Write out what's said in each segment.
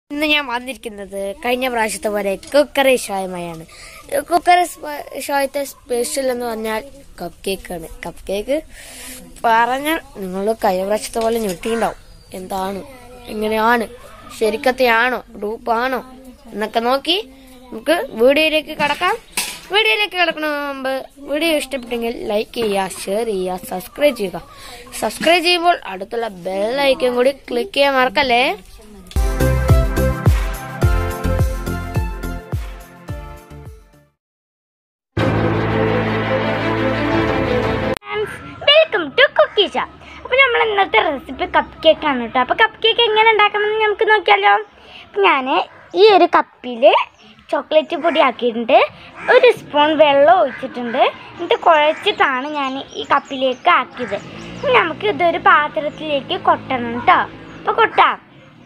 ഇന്ന് ഞാൻ വന്നിരിക്കുന്നത് കഴിഞ്ഞ പ്രാവശ്യത്തെ പോലെ കുക്കറി ഷോയുമായാണ് കുക്കറി ഷോയത്തെ സ്പെഷ്യൽ എന്ന് പറഞ്ഞാൽ കപ്പ് കേക്കാണ് കപ്പ് കേക്ക് പറഞ്ഞാൽ നിങ്ങൾ കഴിഞ്ഞ പ്രാവശ്യത്തെ പോലെ ഞെട്ടിണ്ടാവും എന്താണ് എങ്ങനെയാണ് ശരിക്കത്തെയാണോ ഡൂപ്പാണോ എന്നൊക്കെ നോക്കി നമുക്ക് വീഡിയോയിലേക്ക് കടക്കാം വീഡിയോയിലേക്ക് കിടക്കണ മുമ്പ് വീഡിയോ ഇഷ്ടപ്പെട്ടെങ്കിൽ ലൈക്ക് ചെയ്യുക ഷെയർ ചെയ്യുക സബ്സ്ക്രൈബ് ചെയ്യുക സബ്സ്ക്രൈബ് ചെയ്യുമ്പോൾ അടുത്തുള്ള ബെല്ലൈക്കൻ കൂടി ക്ലിക്ക് ചെയ്യാൻ മറക്കല്ലേ വെൽക്കം ടു കുക്കീഷ അപ്പോൾ നമ്മൾ ഇന്നത്തെ റെസിപ്പി കപ്പ് കേക്ക് ആണ് കേട്ടോ അപ്പോൾ കപ്പ് കേക്ക് എങ്ങനെ ഉണ്ടാക്കാമെന്ന് നമുക്ക് നോക്കിയാലോ ഞാൻ ഈ ഒരു കപ്പിൽ ചോക്ലേറ്റ് പൊടി ആക്കിയിട്ടുണ്ട് ഒരു സ്പൂൺ വെള്ളം ഒഴിച്ചിട്ടുണ്ട് എന്നിട്ട് കുഴച്ചിട്ടാണ് ഞാൻ ഈ കപ്പിലേക്ക് ആക്കിയത് ഇനി നമുക്ക് ഇതൊരു പാത്രത്തിലേക്ക് കൊട്ടണം കേട്ടോ അപ്പോൾ കൊട്ടാം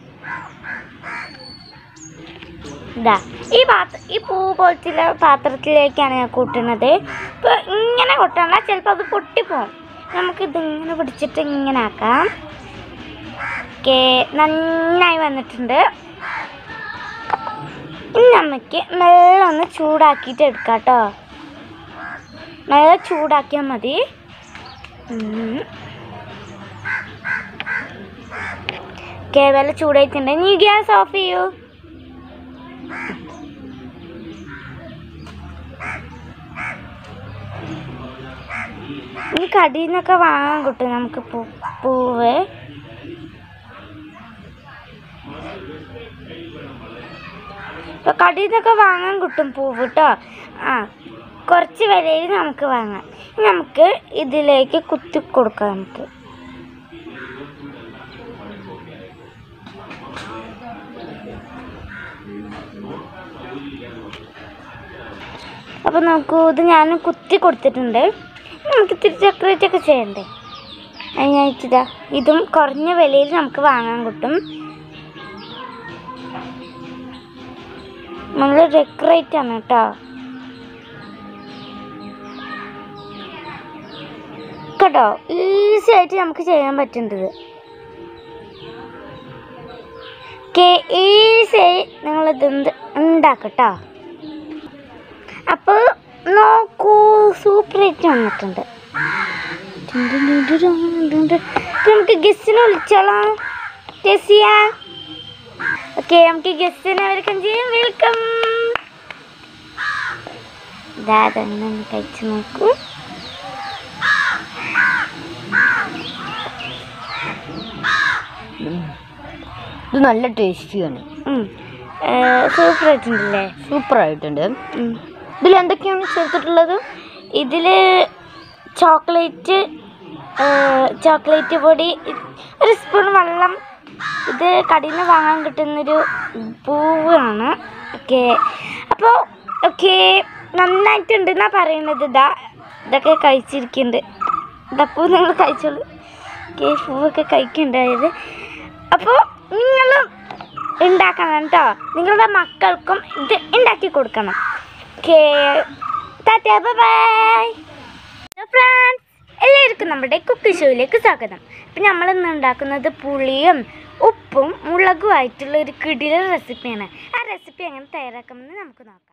ഇതാ ഈ പാത്ര ഈ പൂ പോലത്തെ പാത്രത്തിലേക്കാണ് ഞാൻ കൂട്ടുന്നത് ഇപ്പോൾ ഇങ്ങനെ കൊട്ടണ്ട ചിലപ്പോൾ അത് പൊട്ടിപ്പോവും നമുക്കിത് ഇങ്ങനെ പിടിച്ചിട്ട് ഇങ്ങനെ ആക്കാം ഓക്കെ നന്നായി വന്നിട്ടുണ്ട് ഇനി നമുക്ക് മെല്ലെ ഒന്ന് ചൂടാക്കിയിട്ട് എടുക്കാം കേട്ടോ നല്ല ചൂടാക്കിയാൽ മതി ഓക്കെ വില ചൂടായിട്ടുണ്ട് നീ ഗ്യാസ് ഓഫ് ചെയ്യൂ ഈ കടയിൽ നിന്നൊക്കെ വാങ്ങാൻ കിട്ടും നമുക്ക് പൂ പൂവ് ഇപ്പൊ കടയിൽ നിന്നൊക്കെ വാങ്ങാൻ കിട്ടും പൂവ് കേട്ടോ ആ കുറച്ച് വിലയിൽ നമുക്ക് വാങ്ങാം ഇനി നമുക്ക് ഇതിലേക്ക് കുത്തി കൊടുക്കാം നമുക്ക് അപ്പോൾ നമുക്ക് ഇത് ഞാൻ കുത്തി കൊടുത്തിട്ടുണ്ട് നമുക്ക് ഇത്തിരി ഡെക്കറേറ്റ് ഒക്കെ ചെയ്യണ്ടേ അതിനായിട്ടിതാ ഇതും കുറഞ്ഞ വിലയിൽ നമുക്ക് വാങ്ങാൻ കിട്ടും നമ്മൾ ഡെക്കറേറ്റ് ആണ് കേട്ടോ കേട്ടോ ഈസി ആയിട്ട് നമുക്ക് ചെയ്യാൻ പറ്റുന്നത് ഈസി ആയി നിങ്ങളിത് ഉണ്ടാക്കട്ടോ അപ്പോൾ നോക്കൂ സൂപ്പറായിട്ട് വന്നിട്ടുണ്ട് നമുക്ക് ഗസ്റ്റിനെ വിളിച്ചോളാം ജെസിയ ഓക്കെ നമുക്ക് ഗസ്റ്റിനെ വെൽക്കം ചെയ്യാം വെൽക്കം ഇതാ തന്നെ ഒന്ന് കഴിച്ചു നോക്കൂ ഇത് നല്ല ടേസ്റ്റിയാണ് സൂപ്പറായിട്ടുണ്ടല്ലേ സൂപ്പർ ആയിട്ടുണ്ട് ഇതിൽ എന്തൊക്കെയാണ് ചേർത്തിട്ടുള്ളത് ഇതിൽ ചോക്ലേറ്റ് ചോക്ലേറ്റ് പൊടി ഒരു സ്പൂൺ വെള്ളം ഇത് കടയിൽ നിന്ന് വാങ്ങാൻ കിട്ടുന്നൊരു പൂവാണ് ഓക്കെ അപ്പോൾ ഓക്കെ നന്നായിട്ടുണ്ട് എന്നാ പറയുന്നത് ഇതാ ഇതൊക്കെ കഴിച്ചിരിക്കുന്നുണ്ട് ഇതപ്പൂ നിങ്ങൾ കഴിച്ചോളൂ ഓക്കെ പൂവൊക്കെ കഴിക്കുന്നുണ്ടായത് അപ്പോൾ നിങ്ങളും ഉണ്ടാക്കണം കേട്ടോ നിങ്ങളുടെ മക്കൾക്കും ഇത് ഉണ്ടാക്കി കൊടുക്കണം ഓക്കെ ടാറ്റാ ബൈ ഫ്രണ്ട്സ് എല്ലാവർക്കും നമ്മുടെ കുക്കി ഷോയിലേക്ക് സ്വാഗതം അപ്പം നമ്മൾ ഇന്ന് ഉണ്ടാക്കുന്നത് പുളിയും ഉപ്പും മുളകും ആയിട്ടുള്ള ഒരു കിടില റെസിപ്പിയാണ് ആ റെസിപ്പി എങ്ങനെ തയ്യാറാക്കാമെന്ന് നമുക്ക് നോക്കാം